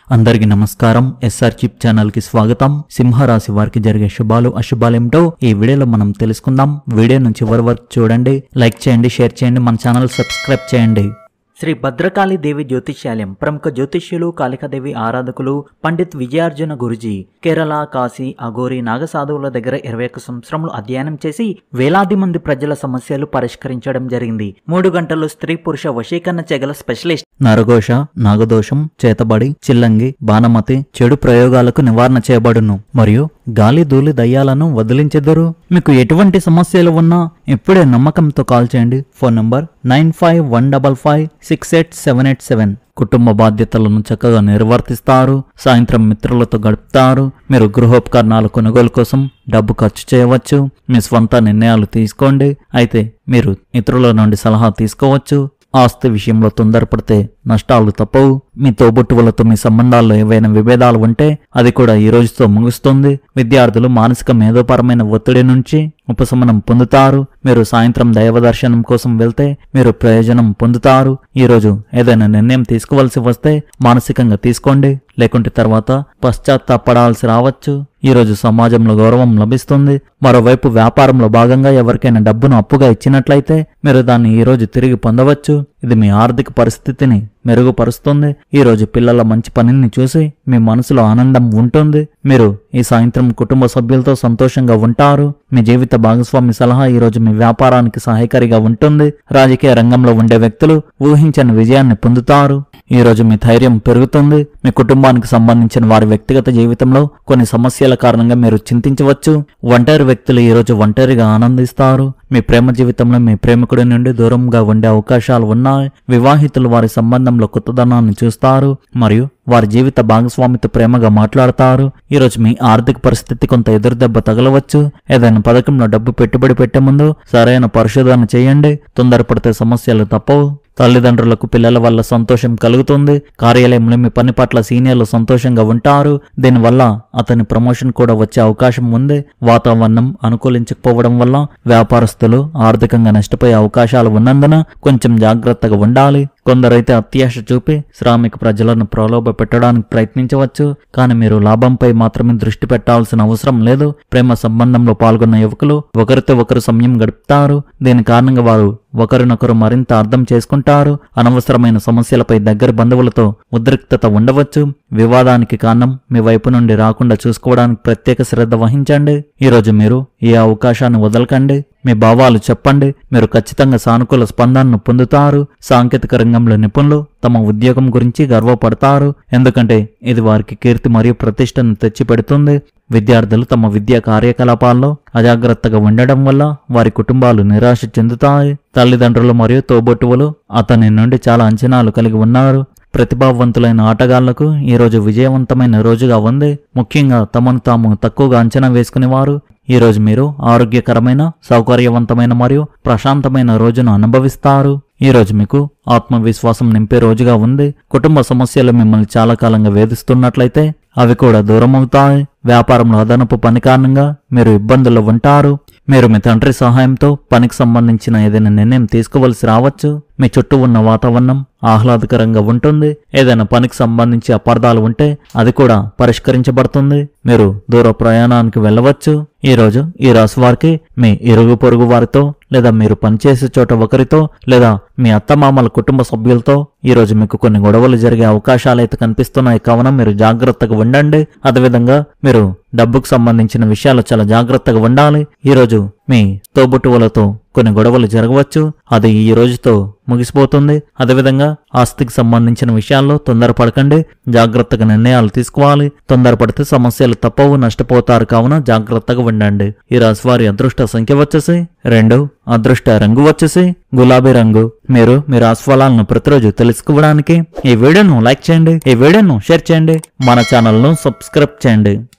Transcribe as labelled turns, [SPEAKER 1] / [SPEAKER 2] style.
[SPEAKER 1] అందరికీ నమస్కారం SR chip channel కి స్వాగతం సింహరాశి వారికి జరిగే శుభాలు అశుభాలేమిటో ఈ వీడియోలో మనం తెలుసుకుందాం వీడియోను చివరి వరకు చూడండి లైక్ చేయండి షేర్ చేయండి మన ఛానల్ సబ్స్క్రైబ్ చేయండి శ్రీ భద్రకాళి దేవి జ్యోతిష్యాలయం ప్రముఖ జ్యోతిష్యులు కాళికాదేవి ఆరాధకులు పండిత్ విజయార్జున గురుజీ కేరళ కాశీ అఘోరి నాగసాధువుల దగ్గర ఇరవై ఒక్క సంవత్సరములు అధ్యయనం చేసి వేలాది మంది ప్రజల సమస్యలు పరిష్కరించడం జరిగింది మూడు గంటలు స్త్రీ పురుష వశీకరణ చెగల స్పెషలిస్ట్ నరఘోష నాగదోషం చేతబడి చిల్లంగి బాణమతి చెడు ప్రయోగాలకు నివారణ చేయబడును మరియు గాలి ధూళి దయ్యాలను వదిలించెదరు మీకు ఎటువంటి సమస్యలు ఉన్నా ఇప్పుడే నమ్మకంతో కాల్ చేయండి phone number nine five one double five six eight seven eight seven కుటుంబ బాధ్యతలను చక్కగా నిర్వర్తిస్తారు సాయంత్రం మిత్రులతో గడుపుతారు మీరు గృహోపకరణాల కొనుగోలు కోసం డబ్బు ఖర్చు చేయవచ్చు మీ స్వంత నిర్ణయాలు తీసుకోండి అయితే మీరు ఇతరుల నుండి సలహా తీసుకోవచ్చు ఆస్తి విషయంలో తొందరపడితే నష్టాలు తప్పవు మీ తోబుట్టువులతో మీ సంబంధాల్లో ఏవైనా విభేదాలు ఉంటే అది కూడా ఈ రోజుతో ముగుస్తుంది విద్యార్థులు మానసిక మేధోపరమైన ఒత్తిడి నుంచి ఉపశమనం పొందుతారు మీరు సాయంత్రం దైవ దర్శనం కోసం వెళ్తే మీరు ప్రయోజనం పొందుతారు ఈ రోజు ఏదైనా నిర్ణయం తీసుకోవాల్సి వస్తే మానసికంగా తీసుకోండి లేకుంటే తర్వాత పశ్చాత్తాపడాల్సి రావచ్చు ఈ రోజు సమాజంలో గౌరవం లభిస్తుంది మరోవైపు వ్యాపారంలో భాగంగా ఎవరికైనా డబ్బును అప్పుగా ఇచ్చినట్లయితే మీరు దాన్ని ఈ రోజు తిరిగి పొందవచ్చు ఇది మీ ఆర్థిక పరిస్థితిని మెరుగుపరుస్తుంది ఈ రోజు పిల్లల మంచి పనిని చూసి మీ మనసులో ఆనందం ఉంటుంది మీరు ఈ సాయంత్రం కుటుంబ సభ్యులతో సంతోషంగా ఉంటారు మీ జీవిత భాగస్వామి సలహా ఈ రోజు మీ వ్యాపారానికి సహాయకారిగా ఉంటుంది రాజకీయ రంగంలో ఉండే వ్యక్తులు ఊహించని విజయాన్ని పొందుతారు ఈ రోజు మీ ధైర్యం పెరుగుతుంది మీ కుటుంబానికి సంబంధించిన వారి వ్యక్తిగత జీవితంలో కొన్ని సమస్యల కారణంగా మీరు చింతించవచ్చు ఒంటరి వ్యక్తులు ఈ రోజు ఒంటరిగా ఆనందిస్తారు మీ ప్రేమ జీవితంలో మీ ప్రేమికుడి నుండి దూరంగా ఉండే అవకాశాలు ఉన్నాయి వివాహితులు వారి సంబంధంలో కొత్తదనాన్ని చూస్తారు మరియు వారి జీవిత భాగస్వామితో ప్రేమగా మాట్లాడతారు ఈ రోజు మీ ఆర్థిక పరిస్థితి కొంత ఎదురుదెబ్బ తగలవచ్చు ఏదైనా పథకంలో డబ్బు పెట్టుబడి పెట్టే ముందు సరైన పరిశోధన చేయండి తొందరపడితే సమస్యలు తప్పవు తల్లిదండ్రులకు పిల్లల వల్ల సంతోషం కలుగుతుంది కార్యాలయంలో మీ పని పట్ల సీనియర్లు సంతోషంగా ఉంటారు దీనివల్ల అతని ప్రమోషన్ కూడా వచ్చే అవకాశం ఉంది వాతావరణం అనుకూలించకపోవడం వల్ల వ్యాపారస్తులు ఆర్థికంగా నష్టపోయే అవకాశాలు ఉన్నందున కొంచెం జాగ్రత్తగా ఉండాలి కొందరైతే అత్యాశ చూపి శ్రామిక ప్రజలను ప్రలోభ పెట్టడానికి ప్రయత్నించవచ్చు కానీ మీరు లాభంపై మాత్రమే దృష్టి పెట్టాల్సిన అవసరం లేదు ప్రేమ సంబంధంలో పాల్గొన్న యువకులు ఒకరితో ఒకరు సమయం గడుపుతారు దీని కారణంగా వారు ఒకరినొకరు మరింత అర్థం చేసుకుంటారు అనవసరమైన సమస్యలపై దగ్గర బంధువులతో ఉద్రిక్తత ఉండవచ్చు వివాదానికి కారణం మీ వైపు నుండి రాకుండా చూసుకోవడానికి ప్రత్యేక శ్రద్ధ వహించండి ఈరోజు మీరు ఈ అవకాశాన్ని వదలకండి మీ భావాలు చెప్పండి మీరు ఖచ్చితంగా సానుకూల స్పందనను పొందుతారు సాంకేతిక రంగంలో నిపుణులు తమ ఉద్యోగం గురించి గర్వపడతారు ఎందుకంటే ఇది వారికి కీర్తి మరియు ప్రతిష్టను తెచ్చిపెడుతుంది విద్యార్థులు తమ విద్యా కార్యకలాపాల్లో అజాగ్రత్తగా ఉండడం వల్ల వారి కుటుంబాలు నిరాశ చెందుతాయి తల్లిదండ్రులు మరియు తోబుట్టువులు అతని నుండి చాలా అంచనాలు కలిగి ఉన్నారు ప్రతిభావంతులైన ఆటగాళ్లకు ఈ రోజు విజయవంతమైన రోజుగా ఉంది ముఖ్యంగా తమను తాము తక్కువగా అంచనా వేసుకునేవారు ఈ రోజు మీరు ఆరోగ్యకరమైన సౌకర్యవంతమైన మరియు ప్రశాంతమైన రోజును అనుభవిస్తారు ఈ రోజు మీకు ఆత్మవిశ్వాసం నింపే రోజుగా ఉంది కుటుంబ సమస్యలు మిమ్మల్ని చాలా కాలంగా వేధిస్తున్నట్లయితే అవి కూడా దూరమవుతాయి వ్యాపారంలో అదనపు పని కారణంగా మీరు ఇబ్బందుల్లో ఉంటారు మీరు మీ తండ్రి సహాయంతో పనికి సంబంధించిన ఏదైనా నిర్ణయం తీసుకోవలసి రావచ్చు మీ చుట్టూ ఉన్న వాతావరణం ఆహ్లాదకరంగా ఉంటుంది ఏదైనా పనికి సంబంధించి అపార్థాలు ఉంటే అది కూడా పరిష్కరించబడుతుంది మీరు దూర ప్రయాణానికి వెళ్ళవచ్చు ఈ రోజు ఈ రాశి వారికి మీ ఇరుగు పొరుగు వారితో లేదా మీరు పనిచేసే చోట ఒకరితో లేదా మీ అత్తమామల కుటుంబ సభ్యులతో ఈ రోజు మీకు కొన్ని గొడవలు జరిగే అవకాశాలు అయితే కనిపిస్తున్నాయి కావున మీరు జాగ్రత్తగా ఉండండి అదేవిధంగా మీరు డబ్బుకు సంబంధించిన విషయాలు చాలా జాగ్రత్తగా ఉండాలి ఈ రోజు మీ తోబుట్టువులతో కొన్ని గొడవలు జరగవచ్చు అది ఈ రోజుతో ముగిసిపోతుంది అదేవిధంగా ఆస్తికి సంబంధించిన విషయాల్లో తొందరపడకండి జాగ్రత్తగా నిర్ణయాలు తీసుకోవాలి తొందరపడితే సమస్యలు తప్పవు నష్టపోతారు కావున జాగ్రత్తగా ఉండండి ఈ రాశి వారి అదృష్ట సంఖ్య వచ్చేసి రెండు అదృష్ట రంగు వచ్చేసి గులాబీ రంగు మీరు మీ రాశి ఫలాలను ప్రతిరోజు తెలుసుకోవడానికి ఈ వీడియోను లైక్ చేయండి ఈ వీడియోను షేర్ చేయండి మన ఛానల్ను సబ్స్క్రైబ్ చేయండి